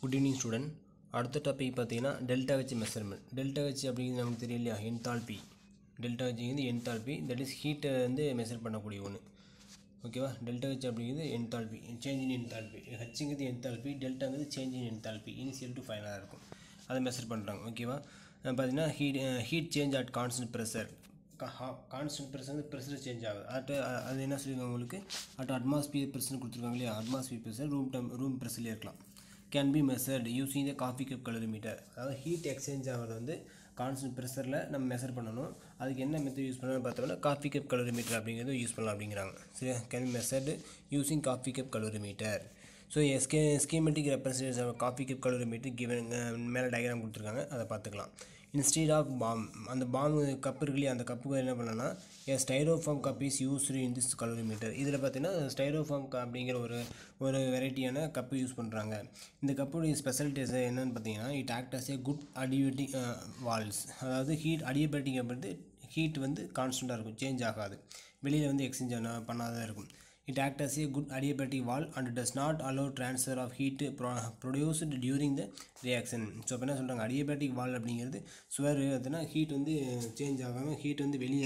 Good evening student அடுத்த topic பார்த்தீங்கன்னா delta வச்சு மெஷர்மெண்ட் டெல்டா வச்சு அப்படிங்கிறது நமக்கு தெரியும் இல்லையா என்தால்பி டெல்டா வச்சுங்கிறது என்தால்பி தட் இஸ் ஹீட்டை வந்து மெஷர் பண்ணக்கூடிய ஒன்று ஓகேவா டெல்டா வச்சு அப்படிங்கிறது என்தால்பி சேஞ்ச் இன் என்தால்பி ஹச்சுங்கிறது என்தால்பி டெல்டாங்கிறது change in enthalpy initial to ஃபைனலாக இருக்கும் அதை மெஷர் பண்ணுறாங்க ஓகேவா பார்த்தீங்கன்னா heat heat change at constant pressure constant pressure வந்து ப்ரெஷர் சேஞ்ச் ஆகுது அட் அது என்ன சொல்லியிருக்காங்க உங்களுக்கு அட் அட்மாஸ்பியர் ப்ரெஷர்னு கொடுத்துருக்காங்க இல்லையா atmosphere pressure room tem room ப்ரெஷர்லேயே இருக்கலாம் can be measured using the coffee cup calorimeter அதாவது ஹீட் எக்ஸ்சேஞ்ச் ஆகிறது வந்து கான்ஸ்டன்ட் ப்ரெஷரில் நம்ம மெஷர் பண்ணணும் அதுக்கு என்ன மெத்தட் யூஸ் பண்ணணும்னு பார்த்தோம்னா காஃபி கப் கலோரிமீட்டர் அப்படிங்கிறது யூஸ் பண்ணலாம் அப்படிங்கிறாங்க சரியா can be measured using coffee cup calorimeter so sche schematic representation coffee cup calorimeter given மேலே டயக்ராம் கொடுத்துருக்காங்க அதை பார்த்துக்கலாம் இன்ஸ்டீட் ஆஃப் பாம் அந்த பாம் கப் இருக்கு இல்லையா அந்த கப்புக்கு என்ன பண்ணலாம்னா a styrofoam cup is used in this calorimeter இதில் பார்த்தீங்கன்னா ஸ்டைரோஃபார்ம் அப்படிங்கிற ஒரு ஒரு வெரைட்டியான கப்பு யூஸ் பண்ணுறாங்க இந்த கப்புடைய ஸ்பெஷாலிட்டிஸ் என்னென்னு பார்த்தீங்கன்னா it act as a good adiabatic walls அதாவது ஹீட் அடிபேட்டிக் அப்படின்றது ஹீட் வந்து கான்ஸ்டண்ட்டாக இருக்கும் சேஞ்ச் ஆகாது வெளியில் வந்து எக்ஸ்சேஞ்ச் பண்ணாதான் இருக்கும் it act as a good adiabatic wall and does not allow transfer of heat pro produced during the reaction so இப்போ என்ன சொல்கிறாங்க adiabatic wall அப்படிங்கிறது சுவர் அதுனா ஹீட் வந்து சேஞ்ச் ஆகாமல் ஹீட் வந்து வெளியே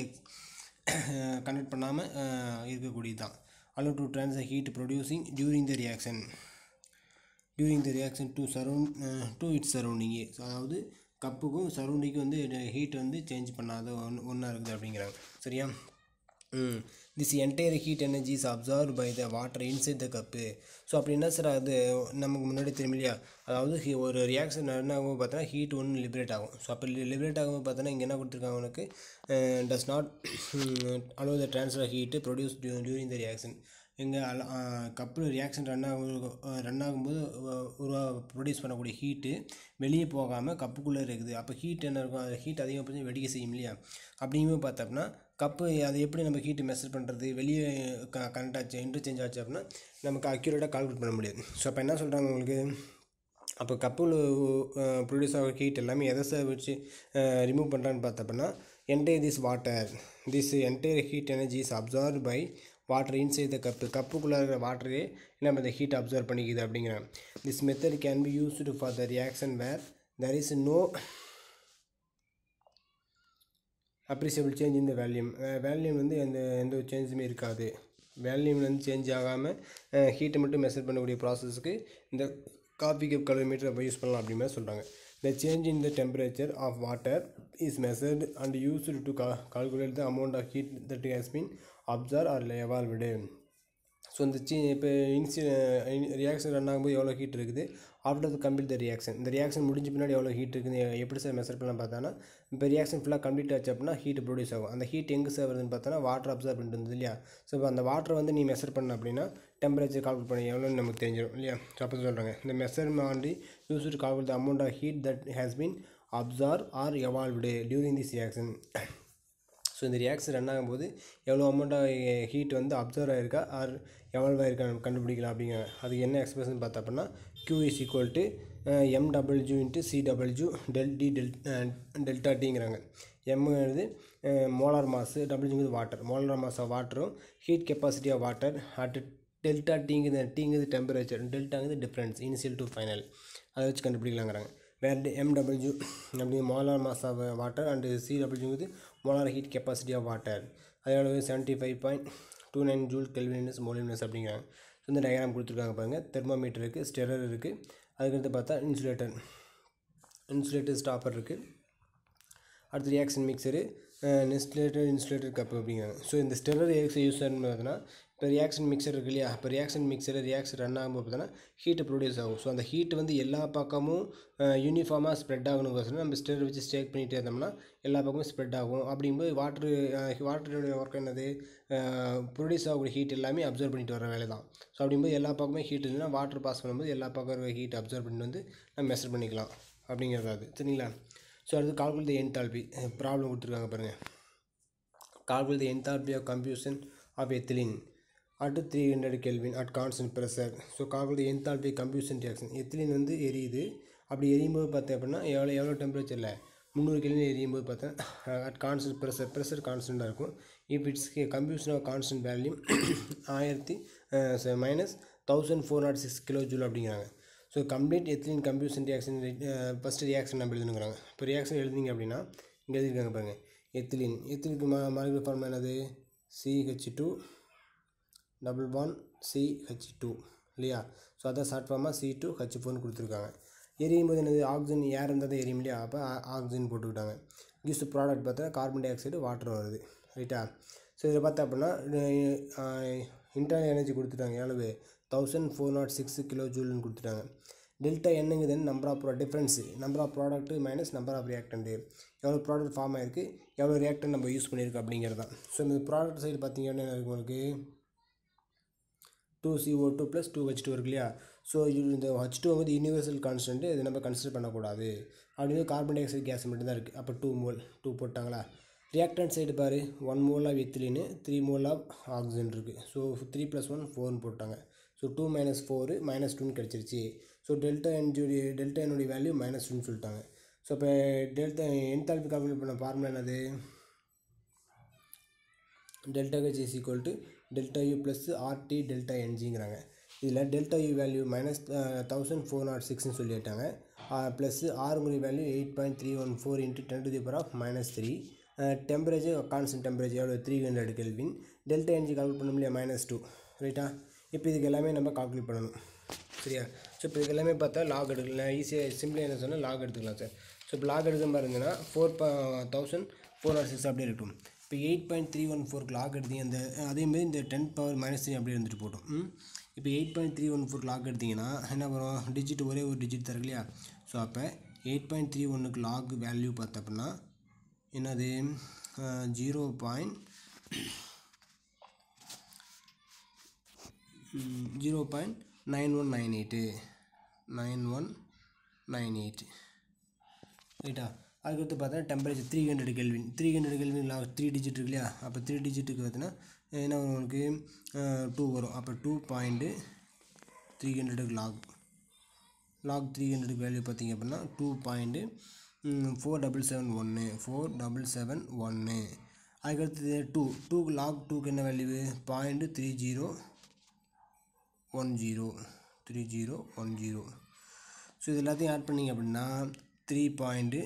கனெக்ட் பண்ணாமல் இருக்கக்கூடியது தான் allow to transfer heat producing during the reaction during the reaction to surround uh, to its surrounding அதாவது கப்புக்கும் சரௌண்டிங்கும் வந்து ஹீட் வந்து சேஞ்ச் பண்ணாத ஒன்று ஒன்றா இருக்குது அப்படிங்கிறாங்க சரியா this entire heat energy is absorb by the water inside the cup so அப்படி என்ன சார் அது நமக்கு முன்னாடி தெரியும் இல்லையா அதாவது ஹீ ஒரு ரியாக்ஷன் என்ன ஆகும் பார்த்தோன்னா ஹீட் ஒன்று லிபரேட் ஆகும் ஸோ அப்போ லிபரேட் ஆகும் பார்த்தோன்னா இங்கே என்ன கொடுத்துருக்காங்க உனக்கு does not allow the transfer heat produce during the reaction எங்கே அல கப்பில் ரியாக்ஷன் ரன் ஆகும் ரன் ஆகும்போது உருவா ப்ரொடியூஸ் பண்ணக்கூடிய ஹீட்டு வெளியே போகாமல் கப்புக்குள்ளே இருக்குது அப்போ ஹீட் என்ன இருக்கும் அது ஹீட் அதிகமாக போய் வெடிக்க செய்யும் இல்லையா அப்படிங்கும்போது பார்த்தோம்னா கப்பு அதை எப்படி நம்ம ஹீட்டு மெஷர் பண்ணுறது வெளியே க கனெக்ட் ஆச்சு இன்டர்சேஞ்ச் ஆச்சு அப்படின்னா நமக்கு அக்யூரேட்டாக கால்குலேட் பண்ண முடியாது ஸோ அப்போ என்ன சொல்கிறாங்க உங்களுக்கு அப்போ கப்பில் ப்ரொடியூஸ் ஆகிற ஹீட் எல்லாமே எதை சார் வச்சு ரிமூவ் பண்ணுறான்னு பார்த்தப்பன்னா entire this water this entire heat energy is absorb by water inside the cup கப்புக்குள்ளே இருக்கிற வாட்டரே நம்ம இந்த ஹீட் அப்சர்வ் பண்ணிக்குது அப்படிங்கிறாங்க this method can be used for the reaction where there is no appreciable change இந்த வேல்யூம் வேல்யூம் வந்து எந்த எந்த ஒரு சேஞ்சுமே இருக்காது வேல்யூம் வந்து சேஞ்ச் ஆகாமல் ஹீட்டை மட்டும் மெஷர் பண்ணக்கூடிய ப்ராசஸ்க்கு இந்த காஃபி கப் கலோமீட்டர் யூஸ் பண்ணலாம் அப்படி மாதிரி சொல்கிறாங்க the change in the temperature of water is measured and used to ca calculate the amount of heat that has been absorb or evolved so இந்த சி இப்போ இன்சி ரியாக்ஷன் ரன் ஆகும்போது எவ்வளோ ஹீட் இருக்குது after the complete the reaction இந்த reaction முடிஞ்ச பின்னாடி எவ்வளோ ஹீட் இருக்குது எப்படி சார் மெஷர் பண்ணலாம் பார்த்தோன்னா இப்போ ரியாக்ஷன் ஃபுல்லாக கம்ப்ளீட் ஆச்சு அப்படின்னா ஹீட் ப்ரொடியூஸ் ஆகும் அந்த ஹீட் எங்கே சார் வருதுன்னு பார்த்தோன்னா வாட்டர் அப்சர்வ் பண்ணிட்டு இருந்தது இல்லையா ஸோ இப்போ அந்த வாட்டர் வந்து நீ மெஷர் பண்ண அப்படின்னா டெம்பரேச்சர் கால்குலேட் பண்ணி எவ்வளோன்னு நமக்கு தெரிஞ்சிடும் இல்லையா ஸோ அப்போ சொல்கிறாங்க இந்த measurement use to calculate the amount of heat that has been absorb or evolved during this reaction so இந்த ரியாக்ஷன் ரன் ஆகும்போது எவ்வளோ அமௌண்ட்டாக ஹீட் வந்து அப்சர்வ் ஆகிருக்கா ஆர் எவால்வ் ஆகிருக்கா நம்ம கண்டுபிடிக்கலாம் அப்படிங்கிற அதுக்கு என்ன எக்ஸ்பிரஷன் பார்த்தா அப்படின்னா Q is equal to M W into C W del T del delta டிங்கிறாங்க எம்ங்கிறது மோலார் மாசு டபிள்யூங்கிறது வாட்டர் மோலார் மாஸ் ஆஃப் வாட்டரும் heat capacity of water at delta டிங்கிறது டிங்கிறது டெம்பரேச்சர் டெல்டாங்கிறது டிஃப்ரென்ஸ் இனிஷியல் டு ஃபைனல் அதை வச்சு கண்டுபிடிக்கலாங்கிறாங்க வேறு எம்டபிள்யூ அப்படி molar mass of water and சிடபிள்யூங்கிறது molar heat capacity of water அதோட seventy five point two nine joule கெல்வினஸ் மோலினஸ் அப்படிங்கிறாங்க ஸோ இந்த டயக்ராம் கொடுத்துருக்காங்க பாருங்கள் தெர்மோமீட்டர் இருக்குது ஸ்டெரர் இருக்குது அதுக்கடுத்து பார்த்தா இன்சுலேட்டர் இன்சுலேட்டர் ஸ்டாப்பர் இருக்குது அடுத்து reaction mixture insulator insulator cup அப்படிங்கிறாங்க ஸோ இந்த ஸ்டெரர் எக்ஸ் யூஸ் பார்த்தீங்கன்னா இப்போ ரியாக்ஷன் மிக்சர் இருக்கு இல்லையா இப்போ ரியாக்ஷன் மிக்சர் ரியாக்ஷன் ரன் ஆகும்போது பார்த்தீங்கன்னா ஹீட்டு ப்ரொடியூஸ் ஆகும் ஸோ அந்த ஹீட் வந்து எல்லா பக்கமும் யூனிஃபார்மாக ஸ்ப்ரெட் ஆகணுங்கிறதுனா நம்ம ஸ்டெரர் வச்சு ஸ்டேக் பண்ணிகிட்டே இருந்தோம்னா எல்லா பக்கமும் ஸ்ப்ரெட் ஆகும் அப்படிங்கும்போது வாட்ரு வாட்டருடைய ஒர்க் என்னது ப்ரொடியூஸ் ஆகக்கூடிய ஹீட் எல்லாமே அப்சர்வ் பண்ணிட்டு வர வேலை தான் ஸோ அப்படிங்கும்போது எல்லா பக்கமே ஹீட் இல்லைன்னா வாட்டர் பாஸ் பண்ணும்போது எல்லா பக்கம் ஹீட் அப்சர்வ் பண்ணிட்டு வந்து நம்ம மெஷர் பண்ணிக்கலாம் அப்படிங்கிறது அது சரிங்களா ஸோ அடுத்து கால்குலேட் த என்தால்பி ப்ராப்ளம் கொடுத்துருக்காங்க பாருங்கள் calculate the enthalpy of combustion of ethylene at three hundred kelvin at constant pressure so calculate enthalpy combustion reaction ethylene வந்து எரியுது அப்படி எரியும்போது பார்த்தேன் அப்படின்னா எவ்வளோ எவ்வளோ டெம்பரேச்சரில் முந்நூறு கெல்வின் எரியும்போது பார்த்தா அட் கான்ஸ்டன்ட் ப்ரெஷர் ப்ரெஷர் கான்ஸ்டண்ட்டாக இருக்கும் if it's combustion of constant value ஆயிரத்தி minus thousand four not six kilo joule அப்படிங்கிறாங்க so complete ethylene combustion reaction first reaction நம்ம எழுதணுங்கிறாங்க இப்போ ரியாக்ஷன் எழுதுனீங்க அப்படின்னா இங்கே எழுதியிருக்காங்க பாருங்கள் எத்திலின் எத்திலுக்கு மா மாலிகுலர் ஃபார்ம் என்னது CH two double bond CH two இல்லையா ஸோ அதான் ஷார்ட் ஃபார்மாக சி டூ ஹெச் ஃபோர்னு கொடுத்துருக்காங்க எரியும் போது என்னது ஆக்சிஜன் ஏர் இருந்தால் தான் எரியும் இல்லையா அப்போ ஆக்சிஜன் போட்டுக்கிட்டாங்க யூஸ் ப்ராடக்ட் பார்த்தா கார்பன் டை ஆக்சைடு வாட்டர் வருது ரைட்டா ஸோ இதில் பார்த்தா அப்படின்னா இன்டர்னல் எனர்ஜி கொடுத்துட்டாங்க எவ்வளவு thousand four not six kilo ஜூல்னு கொடுத்துட்டாங்க டெல்டா என்னங்குது number of difference number of product minus number of reactant எவ்வளோ ப்ராடக்ட் ஃபார்ம் ஆயிருக்கு எவ்வளோ ரியாக்டன் நம்ம யூஸ் பண்ணியிருக்கோம் அப்படிங்கிறது தான் ஸோ இந்த ப்ராடக்ட் சைடு பார்த்தீங்கன்னா என்ன இருக்கு உங்களுக்கு two CO two plus two H two இருக்கு இல்லையா ஸோ இந்த ஹெச் டூ வந்து யூனிவர்சல் கான்ஸ்டன்ட்டு இது நம்ம கன்சிடர் பண்ணக்கூடாது அப்படின்னு கார்பன் டை ஆக்சைடு கேஸ் மட்டும் தான் இருக்குது அப்போ டூ மோல் டூ போட்டாங்களா ரியாக்டன் சைடு பாரு ஒன் மோல் ஆஃப் எத்திலின்னு த்ரீ மோல் ஆஃப் ஆக்சிஜன் இருக்குது ஸோ த்ரீ ப்ளஸ் ஒன் ஃபோர்னு போட்டாங்க so two minus four minus டூன்னு கிடச்சிருச்சு ஸோ டெல்டா என்ஜுடைய டெல்டா என்னுடைய வேல்யூ மைனஸ் டூன்னு சொல்லிட்டாங்க ஸோ இப்போ டெல்டா என்தால்பி கால்குலேட் பண்ண ஃபார்முலா என்னது delta H is equal to delta U plus RT delta என்ஜிங்கிறாங்க இதில் delta U value minus thousand four not சிக்ஸ்னு சொல்லிட்டாங்க ப்ளஸ் ஆறுங்குடி value eight point three one four into ten to the power of minus three temperature constant temperature எவ்வளோ three hundred kelvin delta N G calculate பண்ண முடியல minus two ரைட்டா இப்போ இதுக்கு எல்லாமே நம்ம கால்குலேட் பண்ணணும் சரியா ஸோ இப்போ இதுக்கு எல்லாமே பார்த்தா லாக் எடுக்கலாம் ஈஸியாக சிம்பிளாக என்ன சொன்னால் லாக் எடுத்துக்கலாம் சார் ஸோ இப்போ லாக் எடுக்க மாதிரி இருந்ததுன்னா ஃபோர் ப தௌசண்ட் ஃபோர் நாட் சிக்ஸ் அப்படியே இருக்கும் இப்போ எயிட் பாயிண்ட் த்ரீ ஒன் ஃபோருக்கு லாக் எடுத்தீங்க அந்த அதேமாதிரி இந்த டென் பவர் மைனஸ் த்ரீ அப்படியே இருந்துட்டு போட்டோம் ம் இப்போ eight point three one four log எடுத்தீங்கன்னா என்ன வரும் டிஜிட் ஒரே ஒரு டிஜிட் தரும் இல்லையா ஸோ அப்போ எயிட் பாயிண்ட் த்ரீ ஒன்றுக்கு லாக் வேல்யூ பார்த்த அப்படின்னா என்னது zero point zero point nine one nine eight nine one nine eight ரைட்டா அதுக்கடுத்து பார்த்தா temperature three hundred kelvin three hundred kelvin log three digit இருக்கு இல்லையா அப்போ த்ரீ டிஜிட்டுக்கு பார்த்தீங்கன்னா என்ன வரும் உங்களுக்கு டூ வரும் அப்போ டூ பாயிண்ட்டு த்ரீ ஹண்ட்ரடுக்கு லாக் லாக் த்ரீ ஹண்ட்ரடுக்கு வேல்யூ பார்த்தீங்க அப்படின்னா two point four double seven ஒன்று ஃபோர் டபுள் செவன் ஒன்று அதுக்கடுத்தது டூ டூக்கு லாக் டூக்கு என்ன value point three zero one zero three zero one zero so இது எல்லாத்தையும் ஆட் பண்ணிங்க அப்படின்னா த்ரீ பாயிண்ட்டு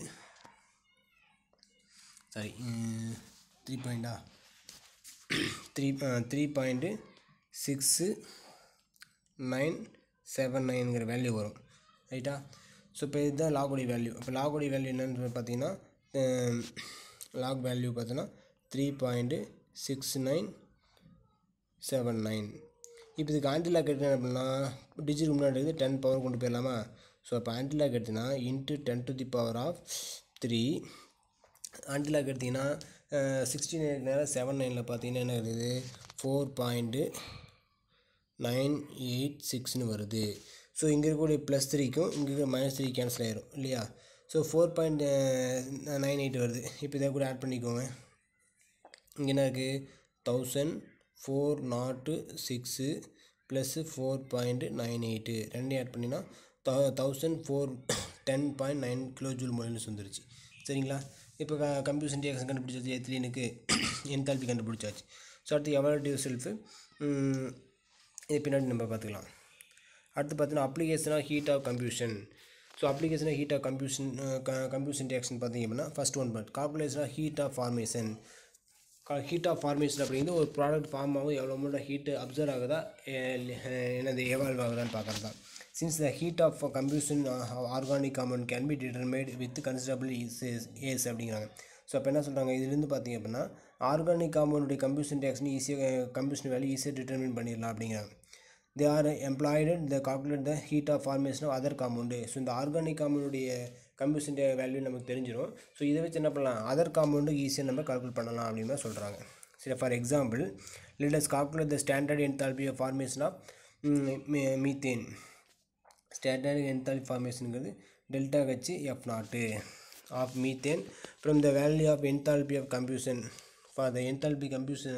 சாரி த்ரீ பாயிண்டா three three point six nine seven நைனுங்கிற வேல்யூ வரும் ரைட்டா ஸோ இப்போ இதுதான் லாகுடைய வேல்யூ இப்போ லாகுடைய வேல்யூ என்னன்னு பார்த்தீங்கன்னா லாக் வேல்யூ பார்த்தீங்கன்னா three point six nine seven nine இப்போ இதுக்கு ஆன்டிலாக் எடுத்தேன் அப்படின்னா டிஜிட் முன்னாடி இருக்குது டென் பவர் கொண்டு போயிடலாமா ஸோ அப்போ ஆன்டிலாக் எடுத்தினா into ten to the power of three antilog எடுத்திங்கன்னா சிக்ஸ்டீன் நேரம் செவன் நைனில் பார்த்தீங்கன்னா என்ன இருக்குது ஃபோர் பாயிண்ட்டு நைன் எயிட் சிக்ஸ்னு வருது ஸோ இங்கே இருக்கக்கூடிய ப்ளஸ் த்ரீக்கும் இங்கே இருக்கிற மைனஸ் த்ரீ கேன்சல் ஆயிரும் இல்லையா so four point nine eight வருது இப்போ இதை கூட ஆட் பண்ணிக்கோங்க இங்கே என்ன இருக்குது thousand four nought six plus four point nine eight ரெண்டையும் ஆட் பண்ணினா thou thousand four ten point nine kilo joule மொழின்னு வந்துருச்சு சரிங்களா இப்போ க கம்ப்யூஷன் ரியாக்ஷன் கண்டுபிடிச்சாச்சு எத்திலினுக்கு என்தால்பி கண்டுபிடிச்சாச்சு ஸோ அடுத்து எவலட்டிவ் செல்ஃபு இது பின்னாடி நம்ம பார்த்துக்கலாம் அடுத்து பார்த்தீங்கன்னா அப்ளிகேஷனாக ஹீட் ஆஃப் கம்ப்யூஷன் ஸோ அப்ளிகேஷனாக heat of combustion combustion reaction பார்த்தீங்க அப்படின்னா ஃபஸ்ட் ஒன் பார்ட் கால்குலேஷனாக heat of formation heat of formation அப்படிங்கிறது ஒரு ப்ராடக்ட் ஃபார்ம் ஆகும் எவ்வளோ மட்டும் ஹீட்டு அப்சர்வ் ஆகுதா என்னது எவால்வ் ஆகுதான்னு பார்க்குறது தான் since the heat of combustion organic compound can be determined with considerable is ease அப்படிங்கிறாங்க ஸோ அப்போ என்ன சொல்கிறாங்க இதுலேருந்து பார்த்தீங்க அப்படின்னா ஆர்கானிக் காம்பவுண்டுடைய கம்ப்யூஷன் ரியாக்ஷன் ஈஸியாக கம்ப்யூஷன் வேல்யூ ஈஸியாக டிட்டர்மின் பண்ணிடலாம் அப்படிங்கிறாங்க they are employed the calculate the heat of formation of other compound so இந்த ஆர்கானிக் காம்பவுண்டுடைய கம்ப்யூஷன் வேல்யூ நமக்கு தெரிஞ்சிடும் ஸோ இதை வச்சு என்ன பண்ணலாம் அதர் காம்பவுண்டு ஈஸியாக நம்ம கால்குலேட் பண்ணலாம் அப்படின்னு தான் சொல்கிறாங்க சரி for example let's calculate the standard enthalpy of formation of methane standard enthalpy ஃபார்மேஷனுங்கிறது delta H F nought of methane from the value of enthalpy of combustion for the enthalpy combustion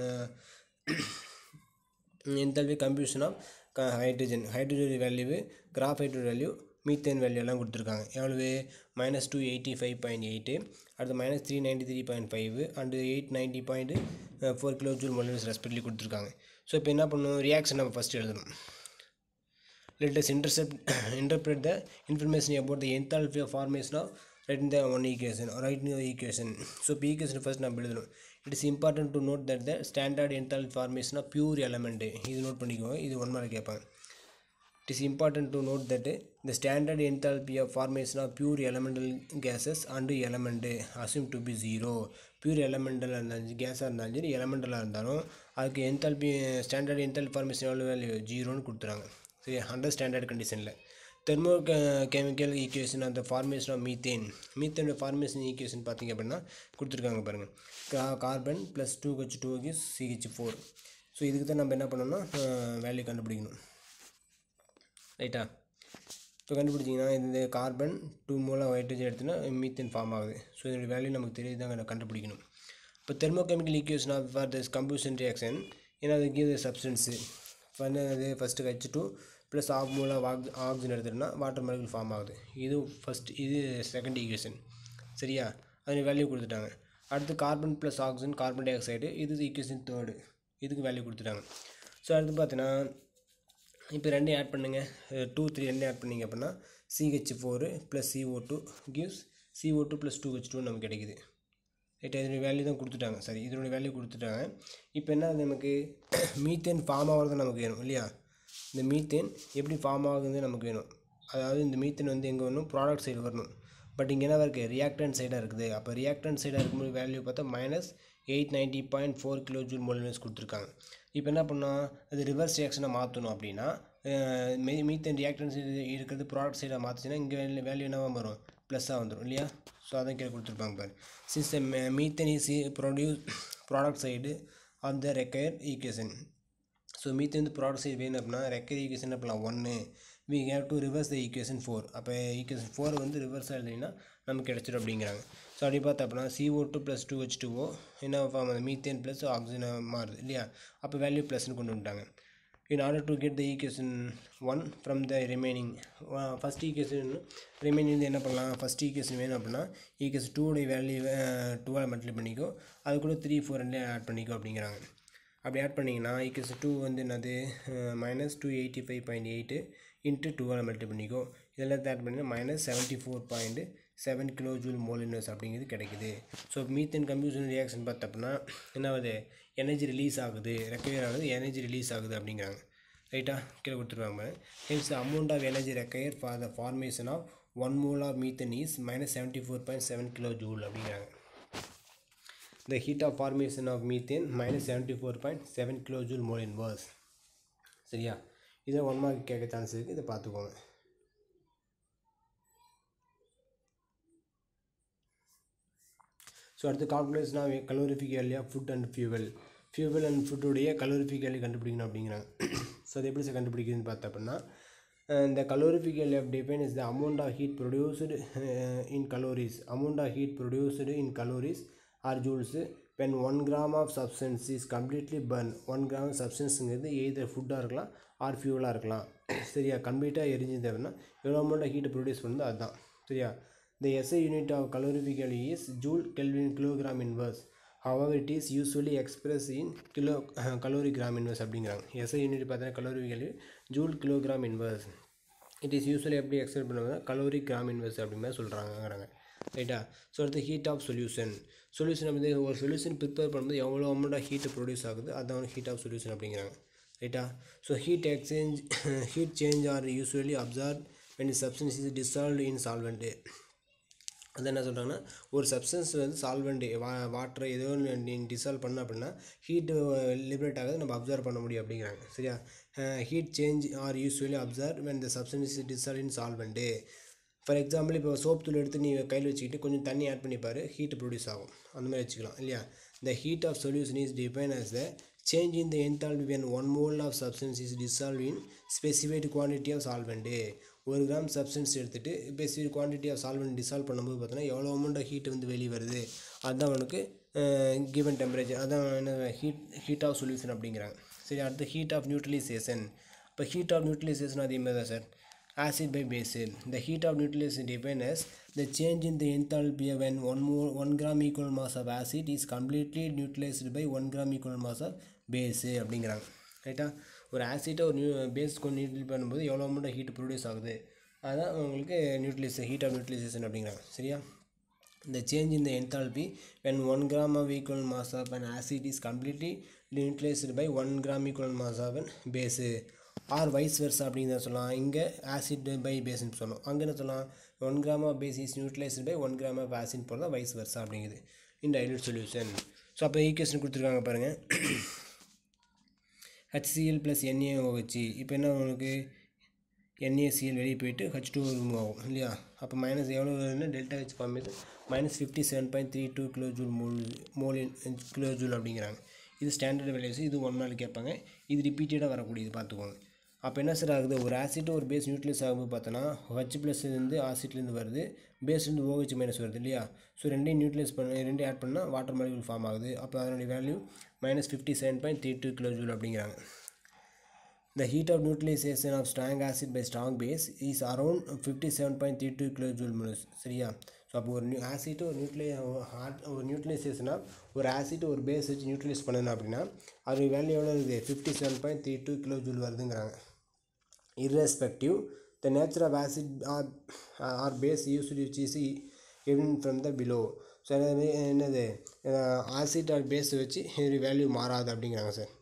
enthalpy combustion of hydrogen hydrogen value graphite value methane value எல்லாம் கொடுத்துருக்காங்க எவ்வளவு minus two eighty five point eight அடுத்து minus three ninety three point five and eight ninety point four kilo joule moles respectively கொடுத்துருக்காங்க so இப்போ என்ன பண்ணணும் reaction நம்ம first எழுதணும் let us intercept interpret the information about the enthalpy of formation of write in the one equation or write in the equation so இப்போ equation first நம்ம எழுதணும் it is important to note that the standard enthalpy formation of pure element இது note பண்ணிக்கோங்க இது one mark கேட்பாங்க it is important to note that the standard enthalpy of formation of pure elemental gases and element assumed to be zero pure elemental இருந்தாலும் கேஸாக இருந்தாலும் சரி எலமெண்டலாக இருந்தாலும் அதுக்கு என்தால்பி ஸ்டாண்டர்ட் என்தால்பி ஃபார்மேஷன் எவ்வளோ வேல்யூ ஜீரோன்னு கொடுத்துறாங்க சரி அண்டர் ஸ்டாண்டர்ட் கண்டிஷனில் தெர்மோ கெமிக்கல் ஈக்குவேஷன் அந்த ஃபார்மேஷன் ஆஃப் மீத்தேன் மீத்தேனோட ஃபார்மேஷன் ஈக்குவேஷன் பார்த்தீங்க அப்படின்னா கொடுத்துருக்காங்க பாருங்கள் கா carbon plus two H two H CH four so இதுக்கு தான் நம்ம என்ன பண்ணோம்னா வேல்யூ கண்டுபிடிக்கணும் ரைட்டா இப்போ கண்டுபிடிச்சிங்கன்னா இந்த கார்பன் டூ மூலம் ஹைட்ரஜன் எடுத்தோன்னா மீத்தேன் ஃபார்ம் ஆகுது ஸோ இதோட வேல்யூ நமக்கு தெரியுது தான் கண்டுபிடிக்கணும் இப்போ thermochemical equation of for this combustion reaction ஏன்னா அது கிவ் சப்ஸ்டன்ஸு அது first H two plus of மூலம் ஆக் ஆக்சிஜன் எடுத்துட்டோம்னா வாட்டர் மாலிகுல் ஃபார்ம் ஆகுது இது ஃபஸ்ட் இது செகண்ட் ஈக்குவேஷன் சரியா அது வேல்யூ கொடுத்துட்டாங்க அடுத்து carbon plus oxygen carbon dioxide இது ஈக்குவேஷன் தேர்டு இதுக்கு வேல்யூ கொடுத்துட்டாங்க ஸோ அடுத்து பார்த்தீங்கன்னா இப்போ ரெண்டையும் ஆட் பண்ணுங்கள் டூ த்ரீ ரெண்டையும் ஆட் பண்ணிங்க அப்படின்னா CH four plus CO two gives CO two plus two H two நமக்கு கிடைக்குது ரைட் இதனுடைய வேல்யூ தான் கொடுத்துட்டாங்க சரி இதனுடைய வேல்யூ கொடுத்துட்டாங்க இப்போ என்ன நமக்கு மீத்தேன் ஃபார்ம் ஆகிறது நமக்கு வேணும் இல்லையா இந்த மீத்தேன் எப்படி ஃபார்ம் ஆகுது நமக்கு வேணும் அதாவது இந்த மீத்தேன் வந்து எங்கே வரணும் ப்ராடக்ட் சைடு வரணும் பட் இங்கே என்ன இருக்குது ரியாக்டன் சைடாக இருக்குது அப்போ ரியாக்டன் சைடாக இருக்கும்போது வேல்யூ பார்த்தா minus eight ninety point four kilo joule mol inverse கொடுத்துருக்காங்க இப்போ என்ன பண்ணோம் அது ரிவர்ஸ் ரியாக்ஷனை மாற்றணும் அப்படின்னா மீ மீத்தன் ரியாக்டன்ஸ் இருக்கிறது ப்ராடக்ட் சைடாக மாற்றுச்சுன்னா இங்கே வேல்யூ வேல்யூ என்னவாக வரும் ப்ளஸ்ஸாக வந்துடும் இல்லையா ஸோ அதான் கீழே கொடுத்துருப்பாங்க பாரு since methane is produce product side of the require equation so methane வந்து ப்ராடக்ட் சைடு வேணும் அப்படின்னா ரெக்கயர் ஈக்குவேஷன் என்ன பண்ணலாம் ஒன்று we have to reverse the equation four அப்போ ஈக்குவேஷன் ஃபோர் வந்து ரிவர்ஸாக எழுதிங்கன்னா நமக்கு கிடச்சிடும் அப்படிங்கிறாங்க ஸோ அப்படி பார்த்தா அப்படின்னா CO two plus two H two O என்ன ஃபார்ம் அது மீத்தேன் ப்ளஸ் ஆக்சிஜன் மாறுது இல்லையா அப்போ வேல்யூ ப்ளஸ்னு கொண்டு வந்துட்டாங்க in order to get the equation 1 from the remaining uh, first equation remaining வந்து என்ன பண்ணலாம் ஃபஸ்ட் ஈக்குவேஷன் வேணும் அப்படின்னா ஈக்குவேஷன் டூடைய வேல்யூ டூவால் மல்டிப்ளை பண்ணிக்கோ அது கூட த்ரீ ஃபோர் ரெண்டே ஆட் பண்ணிக்கோ அப்படிங்கிறாங்க அப்படி ஆட் பண்ணிங்கன்னா ஈக்குவேஷன் டூ வந்து என்னது minus two eighty five point eight into டூவால் மல்டிப்ளை பண்ணிக்கோ இதெல்லாம் ஆட் பண்ணிங்கன்னா minus seventy four point seven kilo joule mol inverse அப்படிங்கிறது கிடைக்குது ஸோ மீத்தன் கம்ப்யூஷன் ரியாக்ஷன் பார்த்தோம்னா என்ன ஆகுது எனர்ஜி ரிலீஸ் ஆகுது ரெக்கவர் ஆகுது எனர்ஜி ரிலீஸ் ஆகுது அப்படிங்கிறாங்க ரைட்டா கீழே கொடுத்துருவாங்க hence the amount of energy require for the formation of one mole of methane is minus seventy four point seven kilo joule அப்படிங்கிறாங்க த heat of formation of methane minus seventy four point seven kilo joule mol inverse சரியா இதை one mark கேட்க chance இருக்குது இதை பார்த்துக்கோங்க so அடுத்து calculation of calorific value of food and fuel fuel and ஃபுட்டுடைய calorific value கண்டுபிடிக்கணும் அப்படிங்கிறாங்க ஸோ அது எப்படி சார் கண்டுபிடிக்குதுன்னு பார்த்தா அப்படின்னா இந்த calorific value of define is the amount of heat produced in calories amount of heat produced in calories or joules when one gram of substance is completely burn one gram சப்ஸ்டன்ஸுங்கிறது either ஃபுட்டாக இருக்கலாம் R ஃபியூவலாக இருக்கலாம் சரியா கம்ப்ளீட்டாக எரிஞ்சது அப்படின்னா எவ்வளோ amount of ஹீட்டை produce பண்ணுதோ அதுதான் சரியா The SI unit of calorific is joule Kelvin kilogram inverse. However, it is usually expressed in kilo uh, calorigram inverse அப்படிங்கிறாங்க SI unit பார்த்தீங்கன்னா calorific value joule kilogram inverse. It is usually எப்படி explain பண்ணுவாங்க calorie gram inverse அப்படிங்கிற சொல்கிறாங்கிறாங்க ரைட்டா so அடுத்து heat of solution solution வந்து ஒரு சொல்யூஷன் ப்ரிப்பேர் பண்ணும்போது எவ்வளோ அமௌண்ட் ஆஃப் ஹீட்டு ப்ரொடியூஸ் ஆகுது அதான் ஹீட் ஆஃப் சொல்யூஷன் அப்படிங்கிறாங்க ரைட்டா so heat exchange heat change are usually absorb when substance is dissolve in solvent அது என்ன சொல்கிறாங்கன்னா ஒரு சப்ஸ்டன்ஸ் வந்து சால்வெண்ட் வா வாட்டர் ஏதோ ஒன்று டிசால்வ் பண்ண அப்படின்னா ஹீட்டு லிபரேட் ஆகாது நம்ம அப்சர்வ் பண்ண முடியும் அப்படிங்கிறாங்க சரியா heat change are usually observe when the substance is dissolve in solvent for example இப்போ சோப் தூள் எடுத்து நீ கையில் வச்சுக்கிட்டு கொஞ்சம் தண்ணி ஆட் பண்ணிப்பார் ஹீட் ப்ரொடியூஸ் ஆகும் அந்த மாதிரி வச்சுக்கலாம் இல்லையா the heat of solution is define as the change in the enthalpy when one mole of substance is dissolved in specified quantity of solvent ஒரு கிராம் சப்ஸ்டன்ஸ் எடுத்துகிட்டு specific quantity of solvent dissolve பண்ணும்போது பார்த்தோன்னா எவ்வளோ amount of heat வந்து வெளியே வருது அதுதான் உனக்கு கிவன் டெம்பரேச்சர் அதான் என்ன ஹீட் ஹீட் ஆஃப் சொல்யூஷன் அப்படிங்கிறாங்க சரி அடுத்து ஹீட் ஆஃப் நியூட்ரலைசேஷன் இப்போ ஹீட் ஆஃப் நியூட்ரலைசேஷன் அதே மாதிரி தான் sir acid by base the heat of neutralization defined as the change in the enthalpy when one more 1 gram equal mass of acid is completely neutralized by 1 gram equal mass of base அப்படிங்கிறாங்க ரைட்டா ஒரு ஆசிட்டை ஒரு new base கொண்டு neutral பண்ணும்போது எவ்வளோ amount heat produce ஆகுது அதுதான் உங்களுக்கு நியூட்ரலைஸ் ஹீட் ஆஃப் நியூட்ரலைசேஷன் அப்படிங்கிறாங்க சரியா the change in the enthalpy when 1 gram of equal mass of an acid is completely neutralized by 1 gram equal mass of an base or vice versa அப்படிங்கிறத சொல்லலாம் இங்கே acid by பேஸ்ன்னு சொல்லலாம் அங்கே என்ன சொல்லலாம் one gram of base is neutralized by one gram of acid போகிறதா vice versa அப்படிங்குது in dilute solution so அப்போ ஈக்குவேஷன் கொடுத்துருக்காங்க பாருங்கள் ஹச்சிஎல் ப்ளஸ் என்ஏஓஹெச் இப்போ என்ன உங்களுக்கு என்ஏசிஎல் வெளியே போயிட்டு ஹச் டூ ரிமூவ் ஆகும் இல்லையா அப்போ மைனஸ் எவ்வளோ வருதுன்னா டெல்டா ஹெச் ஃபார்ம் இது minus fifty seven point three two kilo joule mole மோலின் கிலோ ஜூல் அப்படிங்கிறாங்க இது ஸ்டாண்டர்ட் வேல்யூஸ் இது ஒன் நாள் கேட்பாங்க இது ரிப்பீட்டடாக வரக்கூடியது பார்த்துக்கோங்க அப்போ என்ன சார் ஆகுது ஒரு ஆசிட் ஒரு பேஸ் நியூட்ரலைஸ் ஆகும்போது பார்த்தோன்னா ஹச் ப்ளஸ்லேருந்து ஆசிட்லேருந்து வருது பேஸ்லேருந்து ஓஹெச் மைனஸ் வருது இல்லையா ஸோ ரெண்டையும் நியூட்ரலைஸ் பண்ண ரெண்டையும் ஆட் பண்ணால் வாட்டர் மாலிகுல் ஃபார்ம் ஆகுது அப்போ அதனுடைய value minus fifty seven point three two kilo joule அப்படிங்கிறாங்க The heat of neutralization of strong acid by strong base is around 57.32 kilojoule moles சரியா ஸோ அப்போ ஒரு நியூ ஆசிட் ஒரு நியூட்ரலை ஒரு நியூட்ரலைசேஷனாக ஒரு ஆசிட் ஒரு பேஸ் வச்சு நியூட்ரலைஸ் பண்ணணும் அப்படின்னா அது வேல்யூ எவ்வளோ இருக்குது fifty seven point three two kilo joule வருதுங்கிறாங்க irrespective the nature of acid or, or base used which is given from the below so என்னது என்னது ஆசிட் ஆர் பேஸ் வச்சு இது வேல்யூ மாறாது அப்படிங்கிறாங்க சார்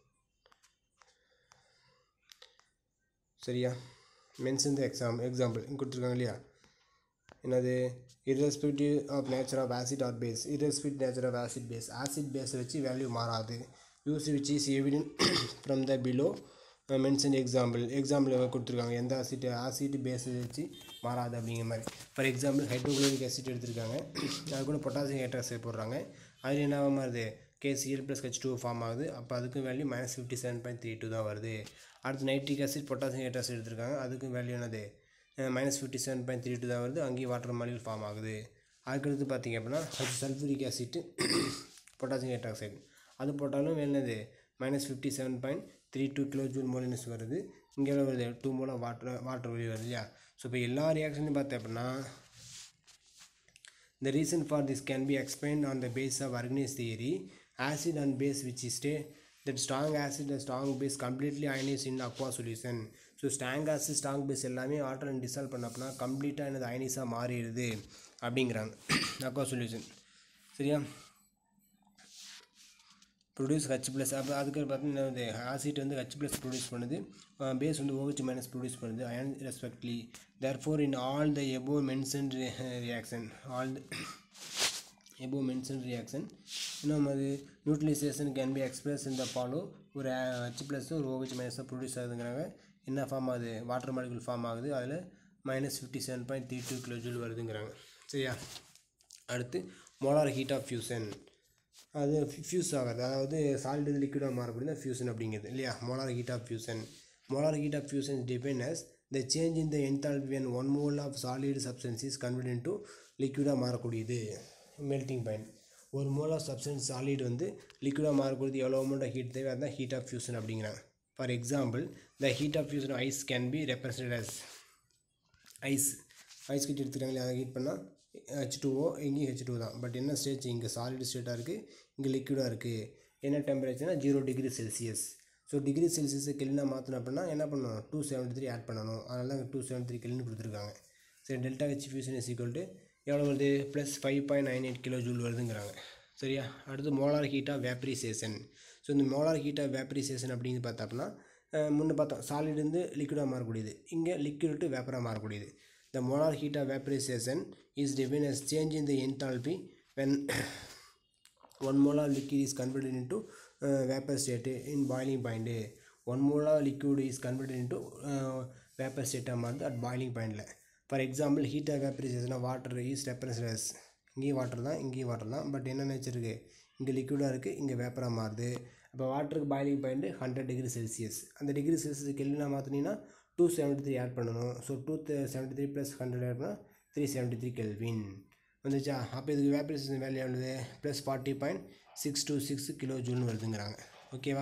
சரியா மென்ஷன் த எக்ஸாம் எக்ஸாம்பிள் கொடுத்துருக்காங்க இல்லையா என்னது irrespective of nature of acid or base irrespective nature of acid base acid பேஸை வச்சு வேல்யூ மாறாது use which is evident from the below mention example example கொடுத்துருக்காங்க எந்த ஆசிட் ஆசிட் பேஸை வச்சு மாறாது அப்படிங்கிற மாதிரி ஃபார் எக்ஸாம்பிள் ஹைட்ரோக்ளோரிக் ஆசிட் எடுத்திருக்காங்க அது கூட பொட்டாசியம் ஹைட்ராக்சைடு போடுறாங்க அதில் என்ன மாறுது KCl plus H two form ஆகுது அப்போ அதுக்கும் value minus fifty seven point three two தான் வருது அடுத்து நைட்ரிக் ஆசிட் பொட்டாசியம் ஹைட்ராக்சைடு எடுத்திருக்காங்க அதுக்கும் வேல்யூ என்னது minus fifty seven point three two தான் வருது அங்கேயும் வாட்டர் மாலிகுல் ஃபார்ம் ஆகுது அதுக்கடுத்து பார்த்தீங்க அப்படின்னா H sulphuric acid potassium hydroxide அது போட்டாலும் என்னது minus fifty seven point three two kilo joule mol inverse வருது இங்கே எவ்வளோ வருது டூ மூலம் வாட்டர் வாட்டர் வெளியே வருது இல்லையா ஸோ இப்போ எல்லா ரியாக்ஷனையும் பார்த்தேன் அப்படின்னா The reason for this can be explained on the basis of Arrhenius theory. Acid and base which is stay that strong acid and strong base completely ionize in aqua solution. So strong acid strong base எல்லாமே water dissolve பண்ணப்பனா கம்ப்ளீட்டாக எனது அயனிஸாக மாறிடுது அப்படிங்கிறாங்க aqua solution சரியா produce H plus அப்போ அதுக்கு பார்த்தீங்கன்னா ஆசிட் வந்து ஹச் ப்ளஸ் ப்ரொடியூஸ் பண்ணுது பேஸ் வந்து OH மைனஸ் ப்ரொடியூஸ் பண்ணுது ion respectively therefore in all the above mention reaction all the above mention reaction இன்னும் அது நியூட்ரலைசேஷன் கேன் பி எக்ஸ்பிரஸ் இந்த ஃபாலோ ஒரு ஹச் ப்ளஸ் ஒரு OH மைனஸாக ப்ரொடியூஸ் ஆகுதுங்கிறாங்க என்ன ஃபார்ம் ஆகுது வாட்டர் மாலிகுல் ஃபார்ம் ஆகுது அதில் minus fifty seven point three two kilo joule வருதுங்கிறாங்க சரியா அடுத்து மோலார் ஹீட் ஆஃப் ஃபியூசன் அது ஃபியூஸ் ஆகிறது அதாவது சாலிட் வந்து லிக்விடாக மாறக்கூடிய ஃபியூசன் அப்படிங்கிறது இல்லையா molar heat of fusion molar heat of fusion depend as the change in the enthalpy when one mole of solid substance is converted into லிக்விடாக மாறக்கூடியது மெல்ட்டிங் பாயிண்ட் ஒரு மோல் ஆஃப் சப்ஸ்டன்ஸ் சாலிட் வந்து லிக்விடாக மாறக்கூடியது எவ்வளோ amount of heat தேவை அதுதான் heat of fusion அப்படிங்கிறாங்க for example the heat of fusion ice can be represent as ice ice கட்டி எடுத்துக்கிறாங்களே அதை ஹீட் பண்ணால் ஹெச் டூஓ இங்கேயும் ஹெச் டூ தான் பட் என்ன ஸ்டேஜ் இங்கே சாலிட் ஸ்டேட்டாக இருக்குது இங்கே லிக்விடாக இருக்குது என்ன டெம்பரேச்சர்னா zero degree Celsius so degree செல்சியஸை கெல்லினா மாற்றணும் அப்படின்னா என்ன பண்ணணும் டூ செவன்ட்டி த்ரீ ஆட் பண்ணணும் அதனால தான் டூ செவன்ட்டி த்ரீ கெல்லின்னு கொடுத்துருக்காங்க சரி delta H fusion is equal to எவ்வளோ வருது plus five point nine eight kilo joule வருதுங்கிறாங்க சரியா அடுத்து molar heat of vaporization so இந்த மோலார் ஹீட் ஆஃப் வேப்ரிசேஷன் அப்படின்னு பார்த்தோம்னா முன்ன பார்த்தோம் சாலிட் வந்து லிக்விடாக மாறக்கூடியது இங்கே லிக்விட் டு வேப்பராக மாறக்கூடியது the molar heat of vaporization is define as change in the enthalpy when one mole of liquid is converted into uh, vapor state in boiling point one mole of liquid is converted into uh, vapor state மாறுது at boiling pointல for example heat of வேப்பரைசேஷனாக water is represents இங்கேயும் water தான் இங்கேயும் water தான் but என்ன nature இருக்குது இங்கே லிக்விடாக இருக்குது இங்கே வேப்பராக மாறுது அப்போ வாட்டருக்கு boiling point hundred degree Celsius அந்த டிகிரி செல்சியஸ் கெல்லினா மாற்றினீங்கன்னா டூ செவன்ட்டி த்ரீ ஆட் பண்ணணும் so two seventy three plus hundred add பண்ணால் த்ரீ செவன்ட்டி த்ரீ கெல்வின் வந்துச்சா அப்போ இதுக்கு வேப்பரைசேஷன் வேல்யூ எவ்வளவு plus forty point six two six kilo ஜூல்னு வருதுங்கிறாங்க ஓகேவா